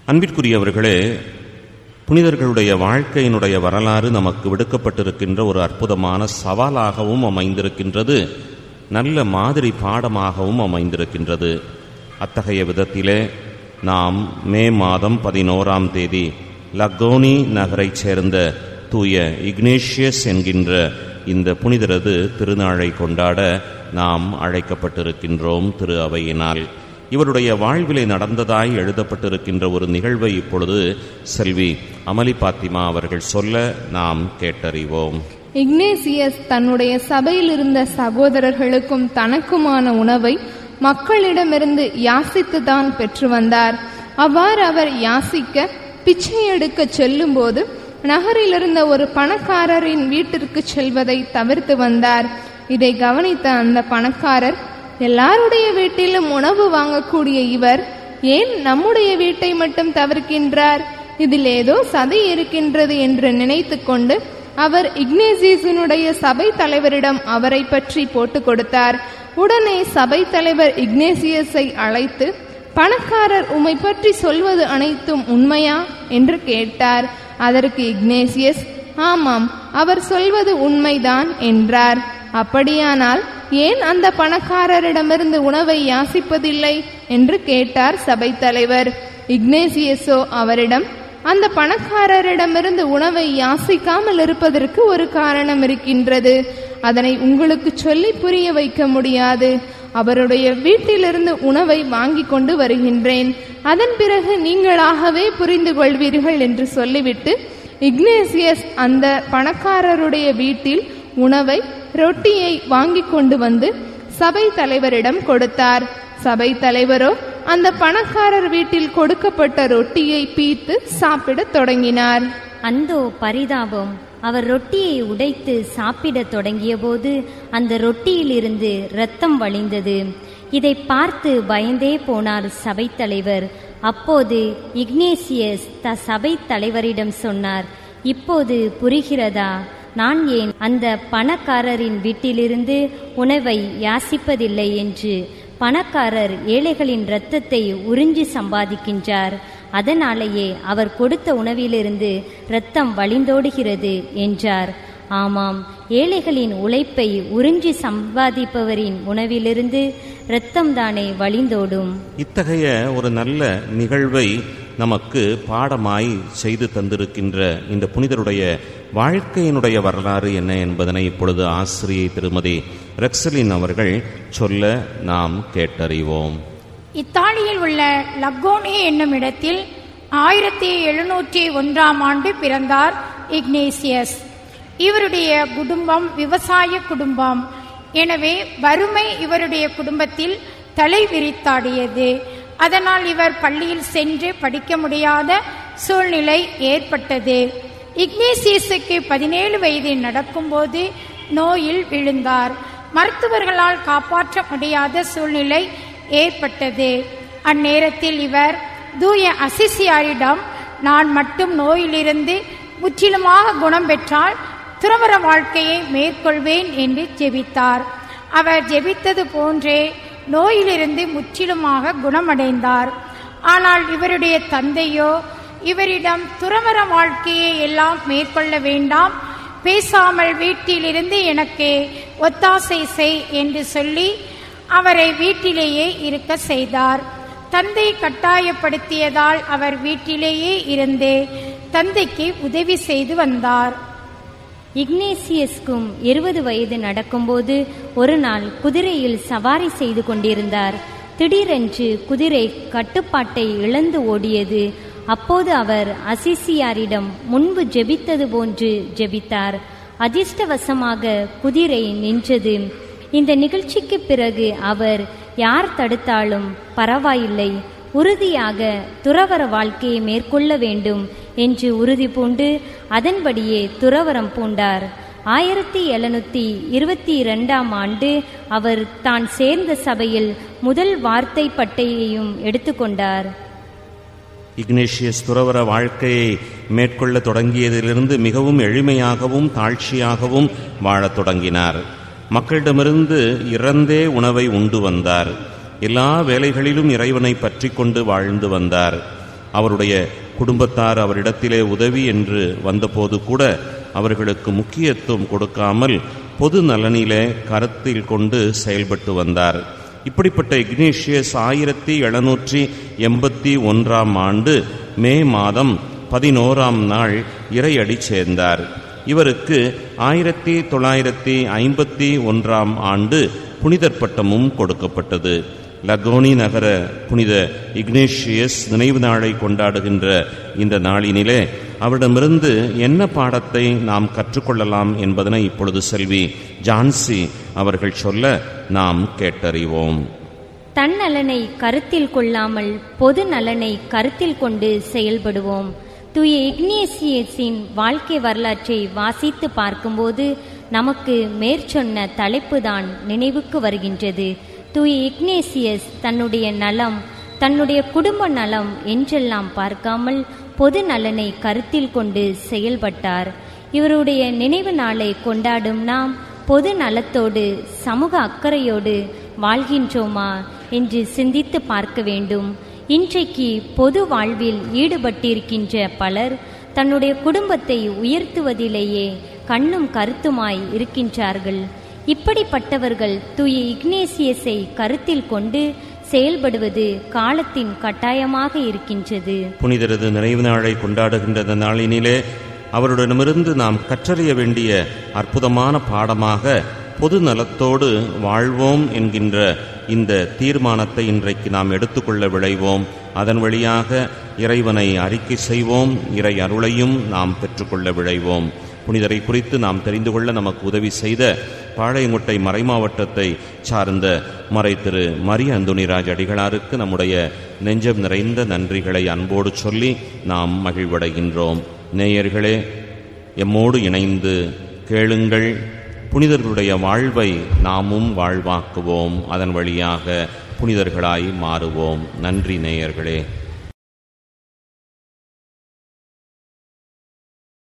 அன்பிற்குரியவர்களே புனிதர்களுடைய வாழ்க்கையினுடைய வரலாறு நமக்கு விடுக்கப்பட்டிருக்கின்ற ஒரு அற்புதமான சவாலாகவும் அமைந்திருக்கின்றது நல்ல மாதிரி பாடமாகவும் அமைந்திருக்கின்றது அத்தகைய விதத்திலே நாம் மே மாதம் பதினோராம் தேதி லக்கோனி நகரைச் சேர்ந்த தூய இக்னேஷியஸ் என்கின்ற இந்த புனிதரது திருநாளை கொண்டாட நாம் அழைக்கப்பட்டிருக்கின்றோம் திரு அவையினால் இவருடைய வாழ்விலே நடந்ததாய் எழுதப்பட்டிருக்கின்ற ஒரு நிகழ்வை இப்பொழுது செல்வி அமலி பாத்திமா அவர்கள் சொல்ல நாம் கேட்டறிவோம் இக்னேசியஸ் தன்னுடைய சபையில் இருந்த சகோதரர்களுக்கும் தனக்குமான உணவை மக்களிடமிருந்து யாசித்துதான் பெற்று வந்தார் அவ்வாறு அவர் யாசிக்க பிச்சை எடுக்க செல்லும்போது நகரில் இருந்த ஒரு பணக்காரரின் வீட்டிற்கு செல்வதை தவிர்த்து வந்தார் இதை கவனித்த அந்த பணக்காரர் எல்லாருடைய வீட்டிலும் உணவு வாங்கக்கூடிய இவர் ஏன் நம்முடைய வீட்டை மட்டும் தவிர்க்கின்றார் இதில் ஏதோ சதி இருக்கின்றது என்று நினைத்து கொண்டு அவர் இக்னேசியஸினுடைய சபை தலைவரிடம் அவரை பற்றி போட்டு கொடுத்தார் உடனே சபை தலைவர் இக்னேசியஸை அழைத்து பணக்காரர் உம்மை பற்றி சொல்வது அனைத்தும் உண்மையா என்று கேட்டார் அதற்கு இக்னேசியஸ் ஆமாம் அவர் சொல்வது உண்மைதான் என்றார் அப்படியானால் ஏன் அந்த பணக்காரரிடமிருந்து உணவை யாசிப்பதில்லை என்று கேட்டார் சபை தலைவர் இக்னேசியஸோ அவரிடம் அந்த பணக்காரரிடமிருந்து உணவை யாசிக்காமல் இருப்பதற்கு ஒரு காரணம் இருக்கின்றது அதனை உங்களுக்கு சொல்லி புரிய வைக்க முடியாது அவருடைய வீட்டிலிருந்து உணவை வாங்கி கொண்டு வருகின்றேன் அதன் பிறகு நீங்களாகவே புரிந்து கொள்வீர்கள் என்று சொல்லிவிட்டு இக்னேசியஸ் அந்த பணக்காரருடைய வீட்டில் உணவை ரொட்டியை வாங்கி கொண்டு வந்து சபை தலைவரிடம் கொடுத்தார் சபை தலைவரோ அந்த பணக்காரர் வீட்டில் கொடுக்கப்பட்ட ரொட்டியை பீத்து சாப்பிடத் தொடங்கினார் அந்தோ பரிதாபம் அவர் ரொட்டியை உடைத்து சாப்பிடத் தொடங்கியபோது அந்த ரொட்டியிலிருந்து இரத்தம் வழிந்தது இதை பார்த்து பயந்தே போனார் சபைத் தலைவர் அப்போது இக்னேசியஸ் த சபைத் தலைவரிடம் சொன்னார் இப்போது புரிகிறதா நான் ஏன் அந்த பணக்காரரின் வீட்டிலிருந்து உணவை யாசிப்பதில்லை என்று பணக்காரர் ஏழைகளின் இரத்தத்தை உறிஞ்சி சம்பாதிக்கின்றார் அதனாலேயே அவர் கொடுத்த உணவிலிருந்து இரத்தம் வழிந்தோடுகிறது என்றார் ஆமாம் ஏழைகளின் உழைப்பை உறிஞ்சி சம்பாதிப்பவரின் உணவிலிருந்து இரத்தம்தானே வழிந்தோடும் இத்தகைய ஒரு நல்ல நிகழ்வை நமக்கு பாடமாய் செய்து தந்திருக்கின்ற இந்த புனிதருடைய வாழ்க்கையினுடைய வரலாறு என்ன என்பதனை இப்பொழுது ஆசிரியை திருமதி ரெக்சலின் அவர்கள் சொல்ல நாம் கேட்டறிவோம் இத்தாலியில் உள்ள லக்கோனி என்னும் இடத்தில் ஆயிரத்தி எழுநூற்றி ஒன்றாம் ஆண்டு பிறந்தார் இக்னேசியஸ் இவருடைய குடும்பம் விவசாய குடும்பம் எனவே வறுமை இவருடைய குடும்பத்தில் தலை விரித்தாடியது அதனால் இவர் பள்ளியில் சென்று படிக்க முடியாத சூழ்நிலை ஏற்பட்டது இக்னேசியஸுக்கு பதினேழு வயது நடக்கும்போது நோயில் விழுந்தார் மருத்துவர்களால் காப்பாற்ற முடியாத சூழ்நிலை ஏற்பட்டது அந்நேரத்தில் இவர் தூய அசிசியாரிடம் நான் மட்டும் நோயிலிருந்து முற்றிலுமாக குணம் பெற்றால் துறவர வாழ்க்கையை மேற்கொள்வேன் என்று ஜெபித்தார் அவர் ஜெபித்தது போன்றே நோயிலிருந்து முற்றிலுமாக குணமடைந்தார் ஆனால் இவருடைய தந்தையோ இவரிடம் துறவர வாழ்க்கையை எல்லாம் மேற்கொள்ள வேண்டாம் பேசாமல் வீட்டிலிருந்து எனக்கு ஒத்தாசை செய் என்று சொல்லி அவரை வீட்டிலேயே இருக்க செய்தார் தந்தை கட்டாயப்படுத்தியதால் அவர் வீட்டிலேயே இருந்து தந்தைக்கு உதவி செய்து வந்தார் இக்னேசியஸ்க்கும் இருபது வயது நடக்கும்போது ஒரு நாள் குதிரையில் சவாரி செய்து கொண்டிருந்தார் திடீரென்று குதிரை கட்டுப்பாட்டை இழந்து ஓடியது அப்போது அவர் அசிசியாரிடம் முன்பு ஜெபித்தது போன்று ஜெபித்தார் அதிர்ஷ்டவசமாக குதிரை நின்றது இந்த நிகழ்ச்சிக்கு பிறகு அவர் யார் தடுத்தாலும் பரவாயில்லை உறுதியாக துறவர வாழ்க்கையை மேற்கொள்ள வேண்டும் என்று உறுதி பூண்டு அதன்படியே துறவரம் பூண்டார் ஆயிரத்தி எழுநூத்தி இருபத்தி இரண்டாம் ஆண்டு அவர் தான் சேர்ந்த சபையில் முதல் வார்த்தை பட்டையையும் எடுத்துக்கொண்டார் இக்னேஷியஸ் துறவர வாழ்க்கையை மேற்கொள்ள தொடங்கியதிலிருந்து மிகவும் எளிமையாகவும் தாழ்ச்சியாகவும் வாழத் தொடங்கினார் மக்களிடமிருந்து இறந்தே உணவை உண்டு வந்தார் எல்லா வேலைகளிலும் இறைவனை பற்றி கொண்டு வாழ்ந்து வந்தார் அவருடைய குடும்பத்தார் அவரிடத்திலே உதவி என்று வந்தபோது கூட அவர்களுக்கு முக்கியத்துவம் கொடுக்காமல் பொது நலனிலே கருத்தில் கொண்டு செயல்பட்டு வந்தார் இப்படிப்பட்ட இக்னேஷியஸ் ஆயிரத்தி எழுநூற்றி எண்பத்தி ஒன்றாம் ஆண்டு மே மாதம் பதினோராம் நாள் இறையடி சேர்ந்தார் இவருக்கு ஆயிரத்தி தொள்ளாயிரத்தி ஐம்பத்தி ஒன்றாம் ஆண்டு புனிதர் பட்டமும் கொடுக்கப்பட்டது லகோனி நகர புனித இக்னேஷியஸ் நினைவு நாளை கொண்டாடுகின்ற இந்த நாளினிலே அவரிடமிருந்து என்ன பாடத்தை நாம் கற்றுக்கொள்ளலாம் என்பதனை இப்பொழுது செல்வி ஜான்சி அவர்கள் சொல்ல நாம் கேட்டறிவோம் தன்னலனை கருத்தில் கொள்ளாமல் பொது நலனை கருத்தில் கொண்டு செயல்படுவோம் தூய இக்னேசியஸின் வாழ்க்கை வரலாற்றை வாசித்து பார்க்கும்போது நமக்கு மேற்சொன்ன தலைப்புதான் நினைவுக்கு வருகின்றது தூய இக்னேசியஸ் தன்னுடைய நலம் தன்னுடைய குடும்ப நலம் என்றெல்லாம் பார்க்காமல் பொது நலனை கருத்தில் கொண்டு செயல்பட்டார் இவருடைய நினைவு நாளை கொண்டாடும் நாம் பொது நலத்தோடு சமூக அக்கறையோடு வாழ்கின்றோமா என்று சிந்தித்து பார்க்க வேண்டும் இன்றைக்கு பொது வாழ்வில் ஈடுபட்டிருக்கின்ற பலர் தன்னுடைய குடும்பத்தை உயர்த்துவதிலேயே கண்ணும் கருத்துமாய் இருக்கின்றார்கள் இப்படிப்பட்டவர்கள் தூய இக்னேசியஸை கருத்தில் கொண்டு செயல்படுவது காலத்தின் கட்டாயமாக இருக்கின்றது புனிதரது நினைவு நாளை கொண்டாடுகின்ற இந்த நாளினிலே அவருடனிருந்து நாம் கற்றறிய வேண்டிய அற்புதமான பாடமாக பொது நலத்தோடு வாழ்வோம் என்கின்ற இந்த தீர்மானத்தை இன்றைக்கு நாம் எடுத்துக்கொள்ள விளைவோம் அதன் வழியாக இறைவனை அறிக்கை செய்வோம் இறை அருளையும் நாம் பெற்றுக்கொள்ள விளைவோம் புனிதரை குறித்து நாம் தெரிந்து கொள்ள நமக்கு உதவி செய்த பாளையங்குட்டை மறைமாவட்டத்தை சார்ந்த மறை திரு மரிய அந்துணிராஜ் அடிகளாருக்கு நம்முடைய நெஞ்சம் நிறைந்த நன்றிகளை அன்போடு சொல்லி நாம் மகிழ்வடைகின்றோம் நேயர்களே எம்மோடு இணைந்து கேளுங்கள் புனிதர்களுடைய வாழ்வை நாமும் வாழ்வாக்குவோம் அதன் வழியாக புனிதர்களாய் மாறுவோம் நன்றி நேயர்களே